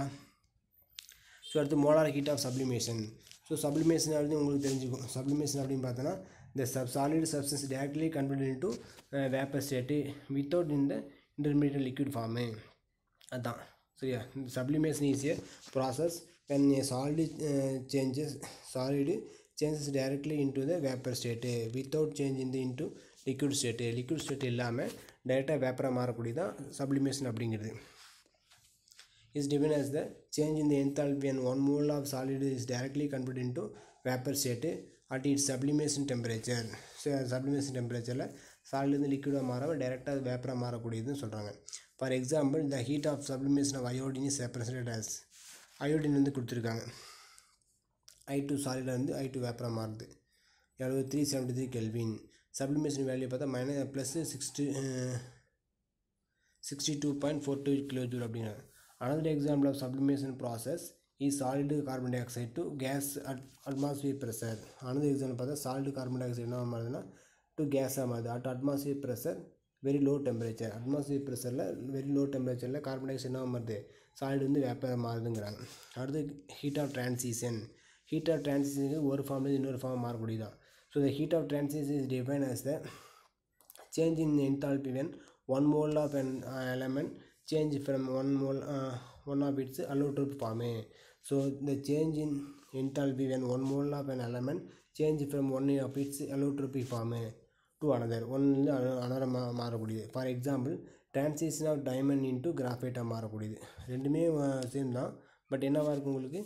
ஸோ அடுத்து molar heat of sublimation so sublimation அப்படின்னு உங்களுக்கு தெரிஞ்சுக்கும் சப்ளிமேஷன் அப்படின்னு பார்த்தோன்னா இந்த sub solid substance directly convert into vapour state without இந்த இன்டர்மீடியட் லிக்விட் ஃபார்மு அதான் சரியா sublimation is a process when a solid uh, changes solid changes directly into the vapor state without changing the into liquid state liquid state இல்லாமல் டைரெக்டாக வேப்பராக மாறக்கூடியதான் sublimation அப்படிங்கிறது is given as the change in the enthalpy when one mole of solid is directly converted into vapor state at its sublimation temperature so sublimation temperatureல solid இருந்து liquid மாறாமல் டைரெக்டாக வேப்பராக மாறக்கூடியதுன்னு சொல்கிறாங்க for example the heat of sublimation of iodine is represented as iodine வந்து கொடுத்துருக்காங்க ஐ two சாலிடாக இருந்து ஐ டூ வேப்பராக மாறுது எவ்வளவு three seventy three kelvin sublimation value பார்த்தா minus plus sixty sixty two point four two kilo joule அப்படிங்கிறாங்க another example of sublimation process is solid carbon dioxide to gas at atmosphere pressure another example பார்த்தா solid carbon dioxide என்ன மாறுதுன்னா to gas மாறுது at atmosphere pressure very low temperature atmosphere ப்ரெஷரில் very low டெம்பரேச்சரில் carbon dioxide என்ன மாறுது solid வந்து vapour மாறுதுங்கிறாங்க அடுத்து heat of transition heat of transition ஒரு ஃபார்ம்லேருந்து இன்னொரு ஃபார்ம் மாறக்கூடியதான் so the heat of transition is define as த change in enthalpy when one mole of an uh, element change from one mole uh, one of its allotrope form so the change in enthalpy when one mole of an element change from one of its allotropic form to another ஒன்லேருந்து another மா மாறக்கூடியது for example transition of diamond into கிராஃபைட்டாக மாறக்கூடியது ரெண்டுமே same தான் but என்னவாக இருக்கும் உங்களுக்கு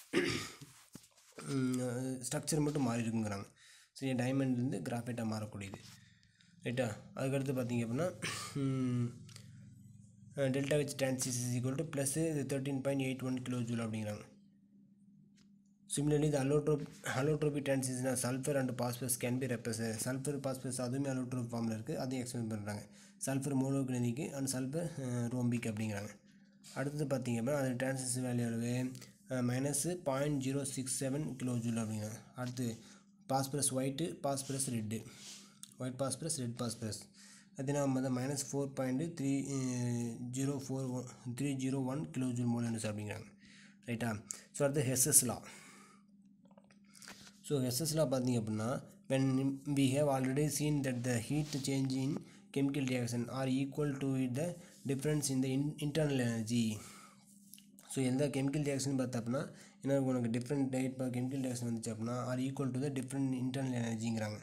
ஸ்ட்ரக்சர் மட்டும் மாறி இருக்குங்கிறாங்க சரி டைமண்ட்லேருந்து கிராஃபைட்டாக மாறக்கூடியது ரைட்டா அதுக்கடுத்து பார்த்தீங்க அப்படின்னா delta H trans is equal to plus thirteen point eight one kilo joule அப்படிங்கிறாங்க சிமிலர்லி இந்த allotrope allotropic transition sulphur and phosphorus can be represent sulphur phosphorus அதுவுமே அலோட்ரோப் ஃபார்மில் இருக்குது அதையும் எக்ஸ்பிளைன் பண்ணுறாங்க sulphur monoclinic and sulphur rhombic அப்படிங்கிறாங்க அடுத்தது பார்த்தீங்க அப்படின்னா அது டிரான்சிஷன் வேல்யூ அளவு minus point zero six seven kilo joule அப்படிங்கிறாங்க அடுத்து phosphorus white phosphorus red white phosphorus red phosphorus அது நம்ம வந்து minus four point three zero four one three zero one kilo joule மோலன்ஸ் அப்படிங்கிறாங்க ரைட்டா ஸோ அடுத்து ஹெஸ்எஸ் லா ஸோ ஹெஸ்எஸ் லா பார்த்தீங்க அப்படின்னா when we have already seen that the heat change in chemical reaction are equal to the difference in the in internal energy so எந்த chemical reaction பார்த்த அப்படின்னா என்ன உனக்கு different type of chemical reaction வந்துச்சு அப்படின்னா are equal to the different internal எனர்ஜிங்கிறாங்க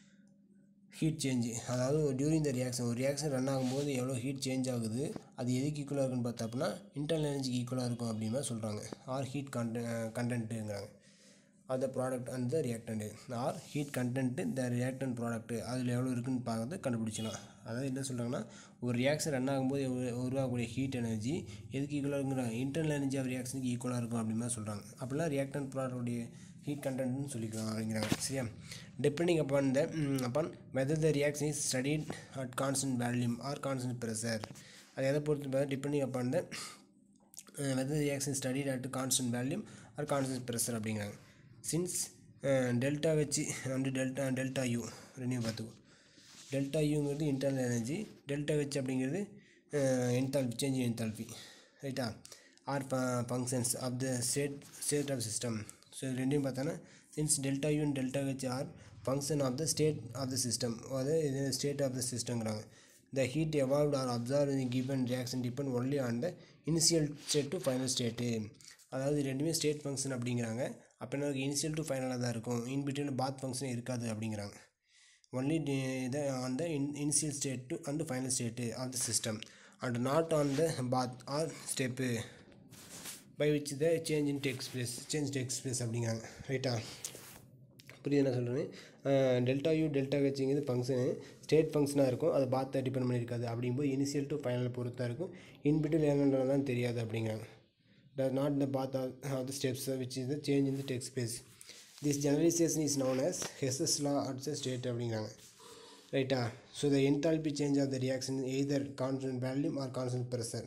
heat change அதாவது during the reaction ஒரு ரியாக்ஷன் ரன் ஆகும்போது எவ்வளோ ஹீட் சேஞ்ச் ஆகுது அது எதுக்கு ஈக்குவலாக இருக்குன்னு பார்த்தா அப்படின்னா இன்டர்னல் எனர்ஜிக்கு ஈக்குவலாக இருக்கும் அப்படின்ற மாதிரி சொல்கிறாங்க ஆர் ஹீட் கண்ட கண்டென்ட்டுங்கிறாங்க அது product and the reactant are heat content the reactant product அதில் எவ்வளோ இருக்குன்னு பார்க்கறது கண்டுபிடிச்சிக்கலாம் அதாவது என்ன சொல்கிறாங்கன்னா ஒரு ரியாக்ஷன் ரன் ஆகும்போது எவ்வளோ உருவாகக்கூடிய ஹீட் எனர்ஜி எதுக்கு ஈக்குவலாக இருக்குங்கிறாங்க இன்டர்னல் எனர்ஜி ஆஃப் ரியாக்ஷனுக்கு ஈக்குவலாக இருக்கும் அப்படின்னு மாதிரி சொல்கிறாங்க அப்படிலாம் ரியாக்டன் ப்ராடக்டுடைய ஹீட் கண்டென்ட்னு சொல்லிக்கலாம் அப்படிங்கிறாங்க சரியா depending upon the upon whether the reaction is studied at constant volume or constant pressure அது எதை பொறுத்து depending upon the whether reaction studied at constant volume or constant pressure அப்படிங்கிறாங்க சின்ஸ் டெல்டா வச்சு அண்டு டெல்டா டெல்டா யூ ரெண்டையும் பார்த்துக்கோ delta யூங்கிறது internal energy delta வச்சு அப்படிங்கிறது என்தால்பி சேஞ்ச் என்தால்பி ரைட்டா are functions of the state state of system so ரெண்டையும் பார்த்தோன்னா சின்ஸ் டெல்டா யூ டெல்டா வச்சு are function of the state of the system அதாவது இது ஸ்டேட் ஆஃப் த சிஸ்டங்கிறாங்க the heat evolve or absorb in given reaction depend only on the initial state to final state அதாவது ரெண்டுமே state function அப்படிங்கிறாங்க அப்போ என்ன initial to ஃபைனலாக தான் இருக்கும் இன் பிட்வீன் பாத் ஃபங்க்ஷன் இருக்காது அப்படிங்கிறாங்க ஒன்லி இதை on the in initial state to and final state of the system and not on the path or step by which the change in takes place change takes place அப்படிங்கிறாங்க ரைட்டா புரியுது என்ன சொல்கிறேன் delta U delta ஹெச்ங்கிறது function state ஃபங்க்ஷனாக இருக்கும் அது பாத்தை depend பண்ணியிருக்காது அப்படிங்கும்போது இனிஷியல் டு ஃபைனல் பொறுத்தா இருக்கும் இன்பிட்டில் என்னன்றதான் தெரியாது அப்படிங்கிறாங்க does not the path of, of the steps uh, which is the change in the text space this generalization is known as Hess's law at the state அப்படிங்கிறாங்க ரைட்டா so the enthalpy change of the reaction either constant volume or constant pressure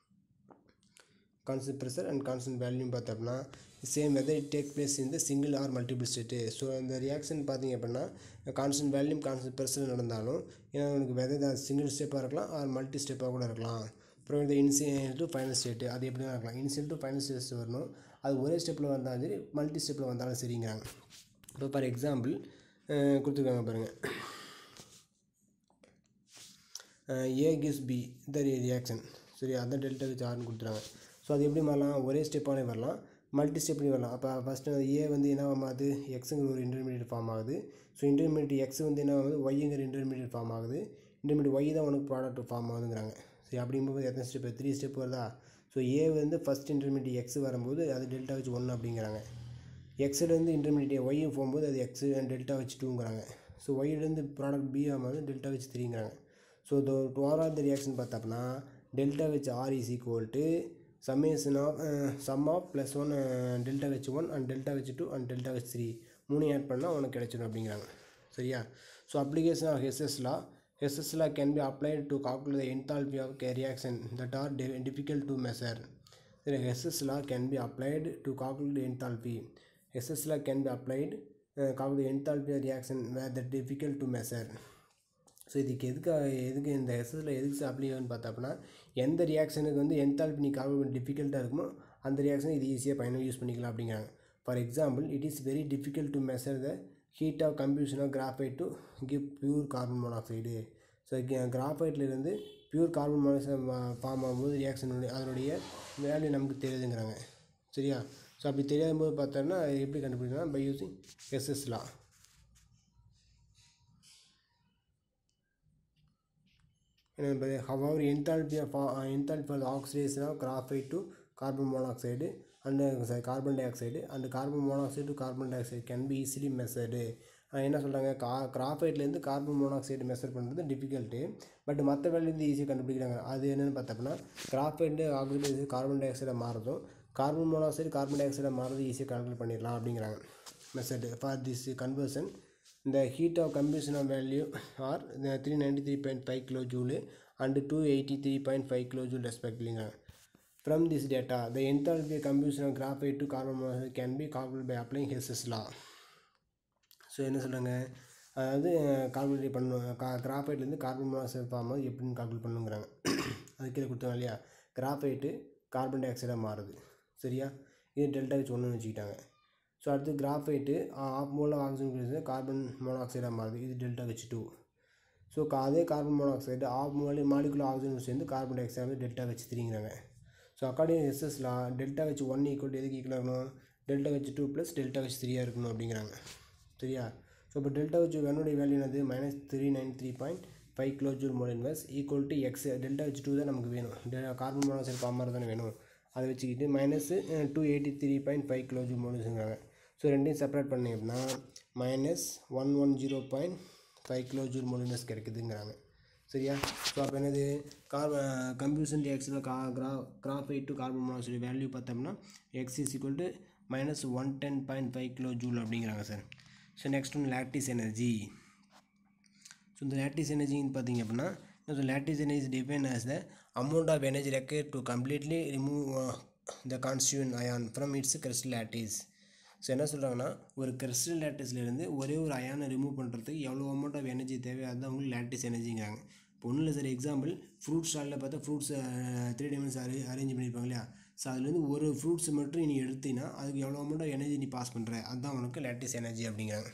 constant pressure and constant volume பார்த்தோம்னா same whether it take place இந்த single or multiple state so அந்த reaction பார்த்தீங்க அப்படின்னா constant வேல்யூம் constant pressure நடந்தாலும் ஏன்னா உனக்கு weather single ஸ்டெப்பாக இருக்கலாம் ஆர் மல்டி ஸ்டெப்பாக கூட இருக்கலாம் அப்புறம் இந்த இனிஷியல் டு ஃபைனல் ஸ்டேட்டு அது எப்படி தான் இருக்கலாம் இனிஷியல் டு ஃபைனல் ஸ்டேஜ் வரணும் அது ஒரே ஸ்டெப்பில் வந்தாலும் சரி மல்டி ஸ்டெப்பில் வந்தாலும் சரிங்கிறாங்க இப்போ ஃபார் எக்ஸாம்பிள் கொடுத்துருக்காங்க பாருங்கள் A gives B the reaction சரி அதான் டெல்டா வச்சு ஆர்னு கொடுத்துறாங்க ஸோ அது எப்படி மாறலாம் ஒரே ஸ்டெப்பானே வரலாம் மல்டி ஸ்டெப் வரலாம் அப்போ ஃபஸ்ட்டு ஏ வந்து என்ன ஆகுது எக்ஸுங்கிற ஒரு இன்டர்மீடியட் ஃபார்ம் ஆகுது ஸோ இன்டர்மீடியட் எக்ஸ் வந்து என்ன ஆகுது ஒய்ங்கிற இன்டர்மீடியட் ஃபார்ம் ஆகுது இன்டர்மீடியட் ஒய் தான் உனக்கு ப்ராடக்ட் ஃபார்ம் ஆகுதுங்கிறாங்க சரி அப்படிங்கும்போது எத்தனை ஸ்டெப் த்ரீ ஸ்டெப் வருதா ஸோ ஏ வந்து ஃபஸ்ட் இன்டர்மீடியட் எக்ஸ் வரும்போது அது டெல்டா வச்சு ஒன்று அப்படிங்கிறாங்க எக்ஸ்லேருந்து இன்டர்மீடியட் ஒய்யும் போகும்போது அது எக்ஸ் டெல்டா வச்சு டூங்கிறாங்க ஸோ ஒய்லேருந்து ப்ராடக்ட் பி ஆகும்போது டெல்டா வச்சு த்ரீங்கிறாங்க so the overall the reaction பார்த்தோம்னா டெல்டா வச்சு R is equal to summation of sum of plus one delta வச்சு ஒன் அண்ட் டெல்டா வச்சு டூ அண்ட் டெல்டா வச்சு த்ரீ மூணு ஆட் பண்ணால் உனக்கு கிடைச்சிடும் அப்படிங்கிறாங்க சரியா so application of Hess's law Hess's law can be applied to calculate the enthalpy of reaction that are difficult to measure சரி Hess's law can be applied to calculate enthalpy Hess's law can be applied calculate enthalpy reaction where that difficult to measure so இதுக்கு எதுக்காக எதுக்கு இந்த எஸ்எஸ்ல எதுக்கு apply ஆகுன்னு பார்த்தோம்னா எந்த ரியாக்ஷனுக்கு வந்து என்தால்பி நீ கால்குலேட் டிஃபிகல்ட்டாக இருக்குமோ அந்த ரியாக்ஷன் இது ஈஸியாக பயணம் யூஸ் பண்ணிக்கலாம் அப்படிங்கிறாங்க for example it is very difficult to measure the heat of combustion of graphite to give pure carbon monoxide so கிராஃபைட்லேருந்து பியூர் கார்பன் மோனாக்சைடு ஃபார்ம் ஆகும்போது ரியாக்ஷன் அதனுடைய வேல்யூ நமக்கு தெரியுதுங்கிறாங்க சரியா ஸோ அப்படி தெரியாத போது பார்த்தோம்னா எப்படி கண்டுபிடிக்கலாம் by using Hess's law however enthalpy of uh, enthalpy of the oxidation of graphite to carbon monoxide and uh, sorry, carbon dioxide and carbon monoxide to carbon dioxide can be easily measured என்ன சொல்கிறாங்க கா கிராஃபைட்லேருந்து carbon monoxide measure பண்ணுறது difficult but மற்ற வேலையிலேருந்து ஈஸியாக கண்டுபிடிக்கிறாங்க அது என்னென்னு பார்த்தோம்னா கிராஃபைட்டு ஆக்சிடைஸ் கார்பன் டை ஆக்சைடாக மாறுறதும் கார்பன் மோனாக்சைடு கார்பன் டை ஆக்சைடாக மாறுறது ஈஸியாக கால்குலேட் பண்ணிடலாம் அப்படிங்கிறாங்க method for this conversion the heat of combustion of value are 393.5 kilojoule and 283.5 kilojoule respectively from this data the enthalpy of combustion of graphite to carbon monoxide can be calculated by applying Hess's law so என்ன சொல்கிறாங்க அதாவது calculate பண்ணணும் கா கிராஃபைட்லேருந்து carbon monoxide form ஆகுது எப்படின்னு calculate பண்ணுங்கிறாங்க அது கீழே கொடுத்தாங்க இல்லையா கிராஃபைட்டு கார்பன் டை ஆக்சைடாக மாறுது சரியா இது டெல்டா வச்சு ஒன்றுன்னு வச்சுக்கிட்டாங்க ஸோ அடுத்து graphite of mole oxygen carbon மோனாக்சைடாக மாறுது இது டெல்டா வச்சு டூ ஸோ அதே carbon monoxide of mole molecular oxygen சேர்ந்து கார்பன் டை ஆக்சைடு டெல்டா வச்சு திரிங்கிறாங்க ஸோ அக்கார்டிங் எஸ்எஸ்லா டெல்டா வச்சு ஒன் ஈக்குவல் எதுக்கு ஈக்குவலாக இருக்கணும் டெல்டா வச்சு டூ ப்ளஸ் டெல்டா வச்சு த்ரீயாக இருக்கணும் அப்படிங்கிறாங்க சரியா ஸோ இப்போ டெல்டா வச்சு என்னுடைய வேல்யூ என்னது minus three nine three point five kilo joule mole inverse equal to X delta வச்சு டூ தான் நமக்கு வேணும் கார்பன் மோனாக்சைடு ஃபார்ம் மாதிரி தானே வேணும் அதை வச்சுக்கிட்டு minus two eighty three point five kilo joule மோல்ஸுங்கிறாங்க ஸோ ரெண்டையும் செப்பரேட் பண்ணிங்க அப்படின்னா minus one one zero point five kilo joule மோலினஸ் கிடைக்குதுங்கிறாங்க சரியா ஸோ அப்போ என்னது கார் கம்ப்யூஷன் ரியாக்ஷனில் கா கிரா graphite to carbon monoxide value பார்த்தோம்னா X is equal to minus one ten point five kilo joule அப்படிங்கிறாங்க sir so next one lattice energy so இந்த லாக்டிஸ் எனர்ஜின்னு பார்த்தீங்க அப்படின்னா so lattice energy define as the amount of energy required to completely remove the constituent ion from its crystal lattice so என்ன சொல்கிறாங்கன்னா ஒரு crystal லேட்டிஸ்லேருந்து ஒரே ஒரு அயானை ரிமூவ் பண்ணுறதுக்கு எவ்வளோ அமௌண்ட் ஆஃப் எனர்ஜி தேவையோ அதுதான் உங்களுக்கு லேட்டிஸ் எனர்ஜிங்கிறாங்க இப்போ ஒன்றும் இல்லை சார் எக்ஸாம்பிள் ஃப்ரூட் ஸ்டாலில் பார்த்தா ஃப்ரூட்ஸ் த்ரீ டைமண்ட்ஸ் அரே அரேஞ்ச் பண்ணியிருப்பாங்க இல்லையா ஸோ அதுலேருந்து ஒரு ஃப்ரூட்ஸ் மட்டும் நீ எடுத்தீங்கன்னா அதுக்கு எவ்வளோ அமௌண்ட் ஆஃப் எனர்ஜி நீ பாஸ் பண்ணுற அதுதான் உனக்கு லேட்டிஸ் எனர்ஜி அப்படிங்கிறாங்க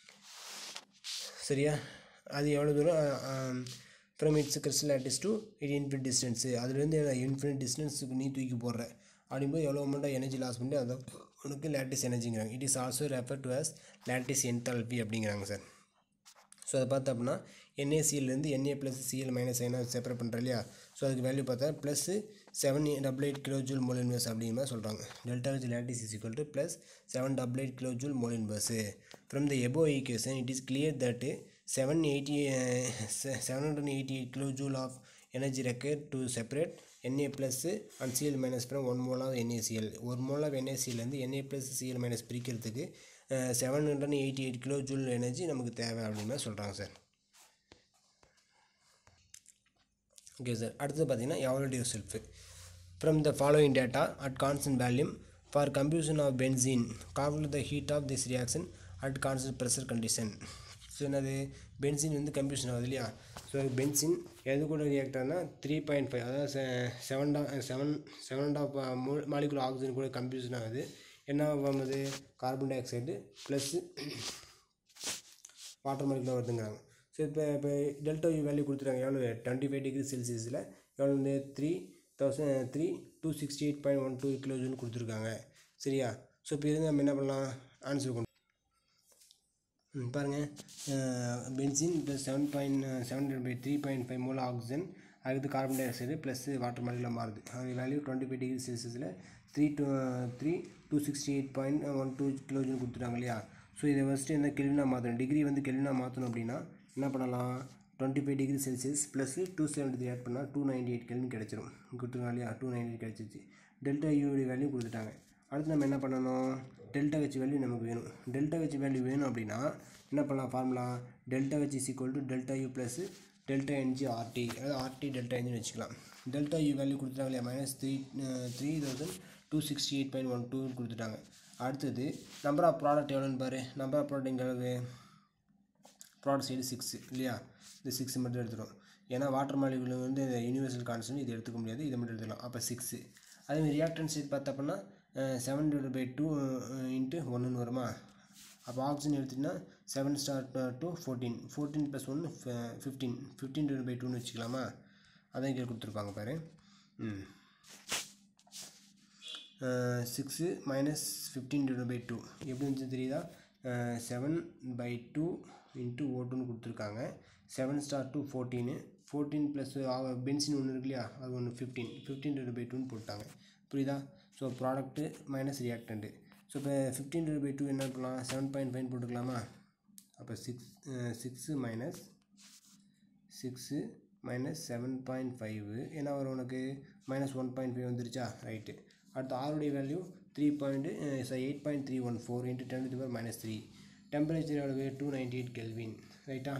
சரியா அது எவ்வளோ தூரம் from its crystal lattice to it infinite distance அதுலேருந்து இன்ஃபினிட் டிஸ்டன்ஸுக்கு நீ தூக்கி போடுற அப்படிங்கும்போது எவ்வளோ அமௌண்ட் ஆஃப் எனர்ஜி லாஸ் பண்ணி அதை உனக்கு லேட்டிஸ் எனர்ஜிங்கிறாங்க it is also refer to as lattice enthalpy அப்படிங்கிறாங்க சார் ஸோ அதை பார்த்தா அப்படின்னா என்ஏசியிலேருந்து என்ஏ ப்ளஸ் சிஎல் மைனஸ் ஐனா செப்பரேட் பண்ணுறேன் இல்லையா ஸோ அதுக்கு வேல்யூ பார்த்தா plus seven double eight kilo joule mole inverse அப்படிங்கிற மாதிரி சொல்கிறாங்க delta with lattice is equal to plus seven double eight kilo joule mole inverse from the above equation it is clear that seven eighty seven hundred eighty eight kilo joule of energy required to separate NA plus and CL minus from one mole of NACL ஒரு mole of என்ஏசிஎல்லேருந்து NA plus CL minus பிரிக்கிறதுக்கு seven hundred eighty eight kilo joule energy நமக்கு தேவை அப்படின்னு சொல்கிறாங்க sir okay sir அடுத்தது பார்த்தீங்கன்னா evaluate self from the following data at constant volume for combustion of benzene calculate the heat of this reaction at constant pressure condition so என்னது benzene வந்து combustion ஆகுது இல்லையா ஸோ பென்சின் எது கூட react ஆகுதுன்னா three point five அதாவது seven டா seven seven and of molecular oxygen கூட கம்ப்யூஷன் ஆகுது என்ன ஆகுது carbon dioxide plus water molecular வருதுங்கிறாங்க ஸோ இப்போ இப்போ டெல்டா யூ வேல்யூ கொடுத்துருக்காங்க எவ்வளோ டுவெண்ட்டி ஃபைவ் டிகிரி செல்சியஸில் எவ்வளோ வந்து three thousand three two sixty eight point one two kilo joule கொடுத்துருக்காங்க சரியா ஸோ இப்போ இருந்து நம்ம என்ன பண்ணலாம் ஆன்சர் கொண்டு ம், பாருங்க benzene plus seven point seven by three point five மூல ஆக்சிஜன் அடுத்து carbon dioxide plus water மாலிகுலாக மாறுது அது வேல்யூ டுவெண்ட்டி ஃபைவ் டிகிரி செல்சியஸில் three two three two sixty eight point one two கிலோஜன் கொடுத்துட்டாங்க இல்லையா ஸோ இதை ஃபஸ்ட்டு என்ன கெல்வினாக மாற்றணும் டிகிரி வந்து கெல்வினாக மாற்றணும் அப்படின்னா என்ன பண்ணலாம் twenty five degree Celsius plus two seventy three add பண்ணால் டூ நைன்டி எயிட் கெல்வின் கிடச்சிரும் கொடுத்துருக்காங்க இல்லையா டூ நைன்டி எயிட் கிடச்சிச்சு டெல்டா யூடைய வேல்யூ கொடுத்துட்டாங்க அடுத்து நம்ம என்ன பண்ணணும் டெல்டா ஹெச் வேல்யூ நமக்கு வேணும் டெல்டா ஹெச் வேல்யூ வேணும் அப்படின்னா என்ன பண்ணலாம் formula delta H is equal to delta U plus delta NG RT அதாவது ஆர்டி டெல்டா என்ஜின்னு வச்சுக்கலாம் டெல்டா யூ வேல்யூ கொடுத்துட்டாங்க இல்லையா minus three three thousand two sixty eight point one two கொடுத்துட்டாங்க அடுத்தது நம்பர் ஆஃப் ப்ராடக்ட் எவ்வளோன்னு பாரு நம்பர் ஆஃப் ப்ராடக்ட் எங்கே எவ்வளவு ப்ராடக்ட் சைடு சிக்ஸ் இல்லையா இந்த சிக்ஸ் மட்டும் எடுத்துடும் ஏன்னா வாட்டர் மாலிகுல் வந்து இந்த யூனிவர்சல் கான்ஸ்டன்ட் இது எடுத்துக்க முடியாது இதை மட்டும் எடுத்துக்கலாம் அப்போ சிக்ஸு அதேமாதிரி ரியாக்டன்ஸ் சைடு பார்த்தப்பன்னா seven divide by two into ஒன்றுன்னு வருமா அப்போ ஆக்சிஜன் எடுத்துட்டிங்கன்னா seven star two fourteen fourteen plus ஒன்று ஃபிஃப்டீன் ஃபிஃப்டீன் டிவைட் பை டூன்னு வச்சுக்கலாமா அதான் இங்கே கொடுத்துருப்பாங்க பாரு ம் six minus fifteen divide by two எப்படி இருந்துச்சு தெரியுதா செவன் பை டூ இன்ட்டு ஓட்டுன்னு கொடுத்துருக்காங்க seven star two fourteen fourteen plus benzene ஒன்று இருக்கு இல்லையா அது ஒன்று ஃபிஃப்டீன் ஃபிஃப்டீன் டிவைட் பை டூன்னு போட்டாங்க புரியுதா so product minus reactant so இப்போ ஃபிஃப்டீன் டிவைட் பை டூ என்ன பண்ணலாம் செவன் பாயிண்ட் ஃபைவ் போட்டுக்கலாமா அப்போ six six minus six minus seven point five என்ன வரும் உனக்கு மைனஸ் ஒன் பாயிண்ட் ஃபைவ் வந்துருச்சா ரைட்டு அடுத்து ஆருடைய value three point eight point three one four into ten to power minus three temperature எவ்வளவு two ninety eight kelvin ரைட்டா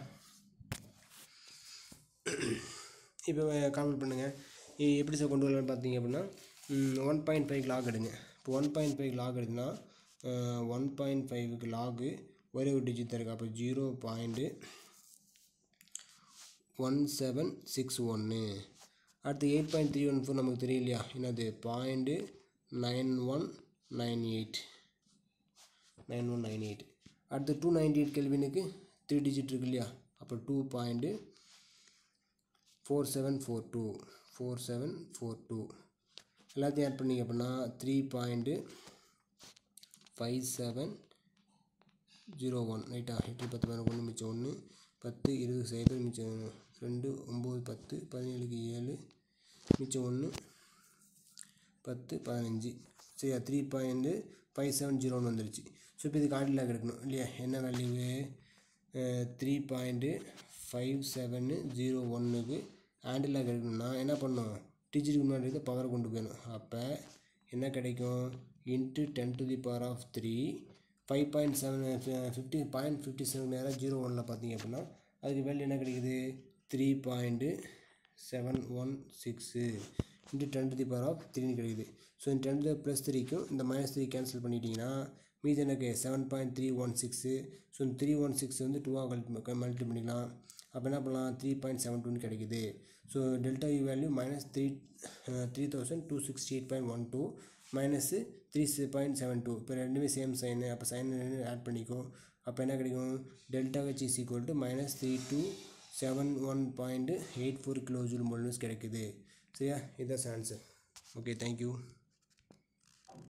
இப்போ calculate பண்ணுங்கள் இது எப்படி சார் கொண்டு வரலான்னு பார்த்தீங்க அப்படின்னா ஒன் பாயிண்ட் ஃபைவ் லாக் எடுங்க இப்போ ஒன் பாயிண்ட் ஃபைவ் லாக் எடுத்துனா ஒன் பாயிண்ட் ஃபைவுக்கு லாகு ஒரே ஒரு டிஜிட் தான் இருக்குது அப்போ zero point one seven six ஒன்று அடுத்து eight point three one four நமக்கு தெரியும் இல்லையா என்னது point nine one nine eight nine one nine eight அடுத்து டூ நைன்டி எயிட் கெல்வினுக்கு த்ரீ டிஜிட் இருக்கு இல்லையா அப்போ two point four seven four two four seven four two எல்லாத்தையும் ஆட் பண்ணிங்க அப்படின்னா three point five seven zero one ரைட்டா எட்டு பத்து பதினொன்று ஒன்று மிச்சம் ஒன்று பத்து இருபது சைபர் மிச்சம் ரெண்டு ஒம்பது பத்து பதினேழுக்கு ஏழு மிச்சம் ஒன்று பத்து பதினஞ்சு சரியா த்ரீ பாயிண்ட்டு ஃபைவ் செவன் ஜீரோன்னு வந்துருச்சு ஸோ இப்போ இதுக்கு ஆண்டிலாக எடுக்கணும் இல்லையா என்ன value three point five seven zero ஒன்றுக்கு ஆண்டிலாக எடுக்கணும்னா என்ன பண்ணணும் டிஜிட்டுக்கு முன்னாடி இருக்க பவரை கொண்டு போயணும் அப்போ என்ன கிடைக்கும் into ten to the power of three five point seven fifty point fifty seven நேரம் ஜீரோ ஒனில் பார்த்தீங்க அப்படின்னா அதுக்கு வேல்யூ என்ன கிடைக்குது three point seven one six into ten to the power of த்ரீன்னு கிடைக்குது ஸோ இந்த டென் டு ப்ளஸ் த்ரீக்கும் இந்த மைனஸ் த்ரீ கேன்சல் பண்ணிட்டீங்கன்னா மீதி எனக்கு seven point three one six so இந்த த்ரீ ஒன் சிக்ஸ் வந்து டூவாக மல்டி பண்ணிக்கலாம் அப்போ என்ன பண்ணலாம் த்ரீ பாயிண்ட் செவன் டூன்னு கிடைக்குது so delta U value minus three three thousand two sixty eight point one two minus three point seven two இப்போ ரெண்டுமே சேம் சைனு அப்போ சைன் ஆட் பண்ணிக்கோ அப்போ என்ன கிடைக்கும் delta H is equal to minus three two seven one point eight four kilo joule மோல்னஸ் கிடைக்குது சரியா இதுதான் ஆன்சர் ஓகே தேங்க்யூ